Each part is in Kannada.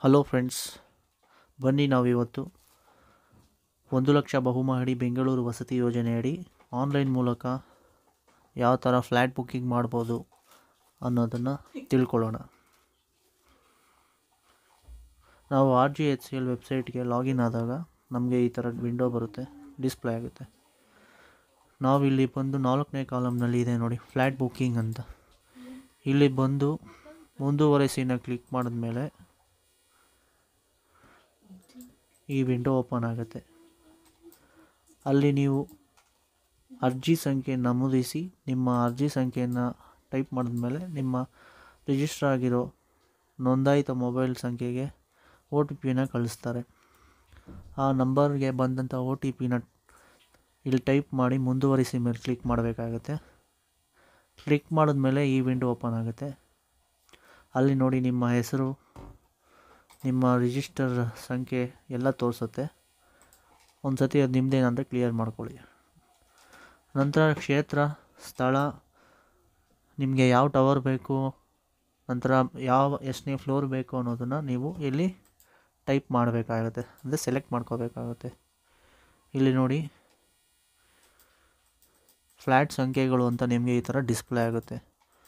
ಹಲೋ ಫ್ರೆಂಡ್ಸ್ ಬನ್ನಿ ನಾವಿವತ್ತು ಒಂದು ಲಕ್ಷ ಬಹುಮಹಡಿ ಬೆಂಗಳೂರು ವಸತಿ ಯೋಜನೆಯಡಿ ಆನ್ಲೈನ್ ಮೂಲಕ ಯಾವ ಥರ ಫ್ಲ್ಯಾಟ್ ಬುಕ್ಕಿಂಗ್ ಮಾಡ್ಬೋದು ಅನ್ನೋದನ್ನು ತಿಳ್ಕೊಳ್ಳೋಣ ನಾವು R G H C L ವೆಬ್ಸೈಟ್ಗೆ ಲಾಗಿನ್ ಆದಾಗ ನಮಗೆ ಈ ಥರ ವಿಂಡೋ ಬರುತ್ತೆ ಡಿಸ್ಪ್ಲೇ ಆಗುತ್ತೆ ನಾವಿಲ್ಲಿ ಬಂದು ನಾಲ್ಕನೇ ಕಾಲಮ್ನಲ್ಲಿ ಇದೆ ನೋಡಿ ಫ್ಲ್ಯಾಟ್ ಬುಕ್ಕಿಂಗ್ ಅಂತ ಇಲ್ಲಿ ಬಂದು ಮುಂದುವರೆಸಿನ ಕ್ಲಿಕ್ ಮಾಡಿದ್ಮೇಲೆ ಈ ವಿಂಡೋ ಓಪನ್ ಆಗುತ್ತೆ ಅಲ್ಲಿ ನೀವು ಅರ್ಜಿ ಸಂಖ್ಯೆ ನಮೂದಿಸಿ ನಿಮ್ಮ ಅರ್ಜಿ ಸಂಖ್ಯೆಯನ್ನು ಟೈಪ್ ಮಾಡಿದ್ಮೇಲೆ ನಿಮ್ಮ ರಿಜಿಸ್ಟರ್ ಆಗಿರೋ ನೋಂದಾಯಿತ ಮೊಬೈಲ್ ಸಂಖ್ಯೆಗೆ ಒ ಟಿ ಪಿನ ಕಳಿಸ್ತಾರೆ ಆ ನಂಬರ್ಗೆ ಬಂದಂಥ ಒ ಟಿ ಪಿನ ಇಲ್ಲಿ ಟೈಪ್ ಮಾಡಿ ಮುಂದುವರಿಸಿ ಮೇಲೆ ಕ್ಲಿಕ್ ಮಾಡಬೇಕಾಗತ್ತೆ ಕ್ಲಿಕ್ ಮಾಡಿದ್ಮೇಲೆ ಈ ವಿಂಡೋ ಓಪನ್ ಆಗುತ್ತೆ ಅಲ್ಲಿ ನೋಡಿ ನಿಮ್ಮ ಹೆಸರು ನಿಮ್ಮ ರಿಜಿಸ್ಟರ್ ಸಂಖ್ಯೆ ಎಲ್ಲ ತೋರಿಸುತ್ತೆ ಒಂದು ಸತಿ ಅದು ನಿಮ್ಮದೇನಂದರೆ ಕ್ಲಿಯರ್ ಮಾಡ್ಕೊಳ್ಳಿ ನಂತರ ಕ್ಷೇತ್ರ ಸ್ಥಳ ನಿಮಗೆ ಯಾವ ಟವರ್ ಬೇಕು ನಂತರ ಯಾವ ಎಷ್ಟನೇ ಫ್ಲೋರ್ ಬೇಕು ಅನ್ನೋದನ್ನು ನೀವು ಇಲ್ಲಿ ಟೈಪ್ ಮಾಡಬೇಕಾಗುತ್ತೆ ಅಂದರೆ ಸೆಲೆಕ್ಟ್ ಮಾಡ್ಕೋಬೇಕಾಗುತ್ತೆ ಇಲ್ಲಿ ನೋಡಿ ಫ್ಲ್ಯಾಟ್ ಸಂಖ್ಯೆಗಳು ಅಂತ ನಿಮಗೆ ಈ ಥರ ಡಿಸ್ಪ್ಲೇ ಆಗುತ್ತೆ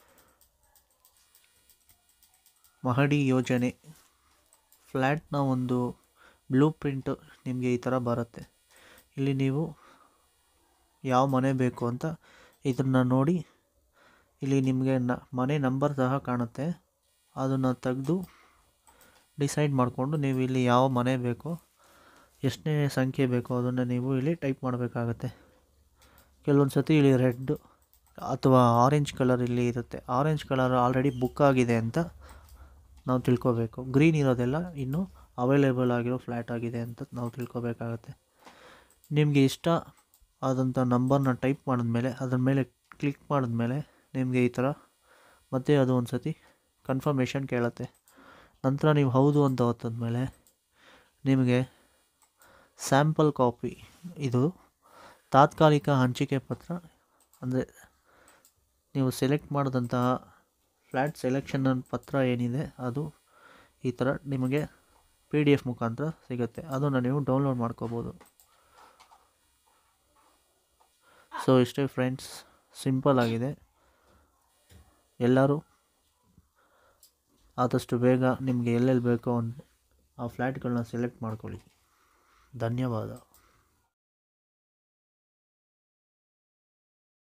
ಮಹಡಿ ಯೋಜನೆ ಫ್ಲ್ಯಾಟ್ನ ಒಂದು ಬ್ಲೂ ಪ್ರಿಂಟ್ ನಿಮಗೆ ಈ ಥರ ಬರುತ್ತೆ ಇಲ್ಲಿ ನೀವು ಯಾವ ಮನೆ ಬೇಕು ಅಂತ ಇದನ್ನು ನೋಡಿ ಇಲ್ಲಿ ನಿಮಗೆ ನ ಮನೆ ನಂಬರ್ ಸಹ ಕಾಣುತ್ತೆ ಅದನ್ನು ತೆಗೆದು ಡಿಸೈಡ್ ಮಾಡಿಕೊಂಡು ನೀವು ಇಲ್ಲಿ ಯಾವ ಮನೆ ಬೇಕೋ ಎಷ್ಟನೇ ಸಂಖ್ಯೆ ಬೇಕೋ ಅದನ್ನು ನೀವು ಇಲ್ಲಿ ಟೈಪ್ ಮಾಡಬೇಕಾಗತ್ತೆ ಕೆಲವೊಂದು ಸತಿ ಇಲ್ಲಿ ರೆಡ್ ಅಥವಾ ಆರೆಂಜ್ ಕಲರ್ ಇಲ್ಲಿ ಇರುತ್ತೆ ಆರೆಂಜ್ ಕಲರ್ ಆಲ್ರೆಡಿ ಬುಕ್ ಆಗಿದೆ ಅಂತ ನಾವು ತಿಳ್ಕೊಬೇಕು ಗ್ರೀನ್ ಇರೋದೆಲ್ಲ ಇನ್ನೂ ಅವೈಲೇಬಲ್ ಆಗಿರೋ ಫ್ಲ್ಯಾಟ್ ಆಗಿದೆ ಅಂತ ನಾವು ತಿಳ್ಕೊಬೇಕಾಗತ್ತೆ ನಿಮಗೆ ಇಷ್ಟ ಆದಂಥ ನಂಬರ್ನ ಟೈಪ್ ಮಾಡಿದ್ಮೇಲೆ ಅದ್ರ ಮೇಲೆ ಕ್ಲಿಕ್ ಮಾಡಿದ್ಮೇಲೆ ನಿಮಗೆ ಈ ಥರ ಮತ್ತೆ ಅದು ಒಂದು ಸತಿ ಕನ್ಫರ್ಮೇಷನ್ ಕೇಳುತ್ತೆ ನಂತರ ನೀವು ಹೌದು ಅಂತ ಒತ್ತಿದ್ಮೇಲೆ ನಿಮಗೆ ಸ್ಯಾಂಪಲ್ ಕಾಪಿ ಇದು ತಾತ್ಕಾಲಿಕ ಹಂಚಿಕೆ ಪತ್ರ ಅಂದರೆ ನೀವು ಸೆಲೆಕ್ಟ್ ಮಾಡಿದಂತಹ ಫ್ಲ್ಯಾಟ್ ಸೆಲೆಕ್ಷನ್ ಪತ್ರ ಏನಿದೆ ಅದು ಈ ಥರ ನಿಮಗೆ ಪಿ ಡಿ ಎಫ್ ಮುಖಾಂತರ ಸಿಗುತ್ತೆ ಅದನ್ನು ನೀವು ಡೌನ್ಲೋಡ್ ಮಾಡ್ಕೋಬೋದು ಸೊ ಇಷ್ಟೇ ಫ್ರೆಂಡ್ಸ್ ಸಿಂಪಲ್ ಆಗಿದೆ ಎಲ್ಲರೂ ಆದಷ್ಟು ಬೇಗ ನಿಮಗೆ ಎಲ್ಲೆಲ್ಲಿ ಬೇಕೋ ಆ ಫ್ಲ್ಯಾಟ್ಗಳನ್ನ ಸೆಲೆಕ್ಟ್ ಮಾಡ್ಕೊಳ್ಳಿ ಧನ್ಯವಾದ